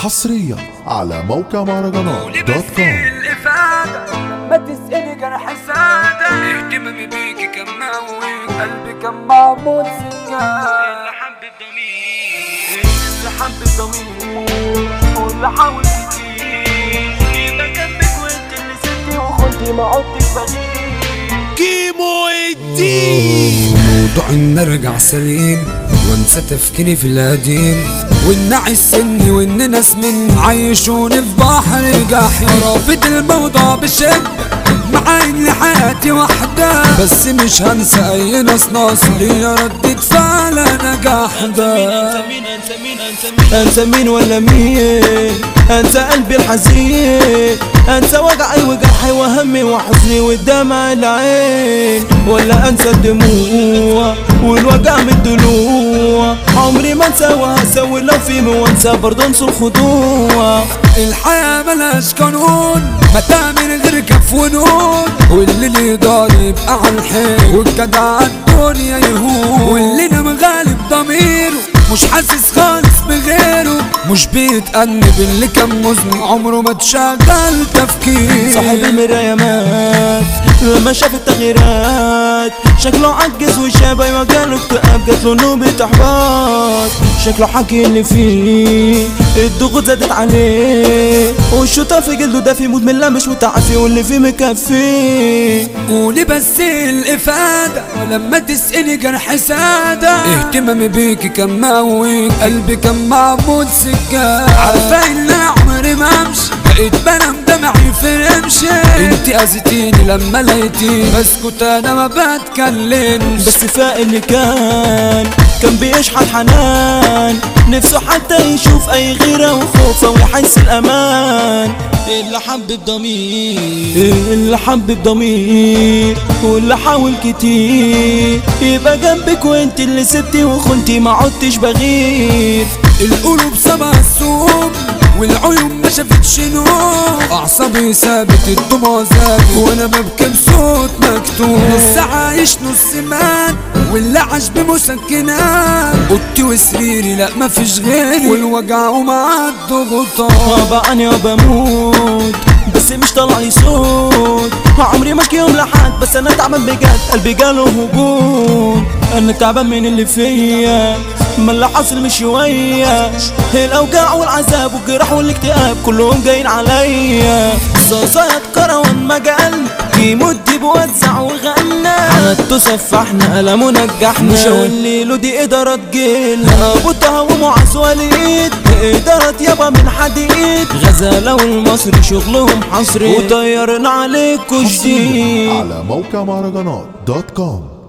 حصريا على موقع مهرجانات دوت كوم الإفادة ما تسألي كان حسادة اهتمامي بيكي كان موت قلبي كان معمول سجاد اللي حب الضمير اللي حب الضمير واللي حاول كتير يبقى جنبك وانت اللي سبتي وخنتي ما عدتش بغير كيمو الدين موضوع ان ارجع سليم وانسى تفكيري في القديم وان اعيش سني وان ناس من عايشوني في بحر جحيم رافض الموضوع بشدة مع ان حياتي واحدة بس مش هنسى اي ناس ناصرين ردة فعل انا جحدة انسى مين ولا مين انسى قلبي الحزين انسى وجعي وجرحي وهمي وحزني والدمع العين ولا انسى الدموع والوجع من الضلوع عمري ما انسى وهسوي لو في وانسى برضه انسى الخضوع الحياة ملهاش قانون ما تعمل غير كف ونون واللي يقدر يبقى على الحيل والجدع الدنيا يهون واللي نام غالب ضميره مش حاسس خالص بغيره مش بيتأنب اللي كان مذنب عمره ما اتشغل تفكير صاحب المراية مات لما شاف التغييرات شكله عجز وشاب وجاله اكتئاب جات له نوبة احباط شكله حكي اللي فيه الضغوط زادت عليه والشوطة في جلده ده في مود من لا مش متعافي واللي فيه مكفيه قولي بس الإفادة ولما تسألي جرح سادة اهتمامي بيكي كان موت قلبي كان معمول سجاد عارفة إن أنا عمري ما أمشي بقيت بنام دمعي في رمشي انت أذيتيني لما لقيتيني بسكت أنا ما بتكلمش بس فاق اللي كان كان بيشحن حنان نفسه حتى يشوف اي غيرة وخوفه ويحس الامان اللي حب بضمير اللي حب بضمير واللي حاول كتير يبقى جنبك وانت اللي سبتي وخنتي ما عدتش بغير القلوب سبع السوق والعيون ما شافتش نور اعصابي ثابت الدموع زاد وانا ببكي بصوت مكتوب لسه عايش نص مات واللي عاش بمسكنات اوضتي وسريري لا مفيش غيري والوجع ومع الضغوطات بقى انا بموت بس مش طالع لي صوت عمري ما يوم لحد بس انا تعبان بجد قلبي جاله هجوم انا تعبان من اللي فيا ما اللي حاصل مش شوية الاوجاع والعذاب والجراح والاكتئاب كلهم جايين عليا صاصات كروان مجال يمد بوزع وغنى عملته سفحنا قلم ونجحنا مش الليل ودي ادارة جيل ابو طه ومعز وليد ادارة يابا من حديد غزالة والمصري شغلهم حصري وطيرنا عليكم جديد على موقع مهرجانات دوت كوم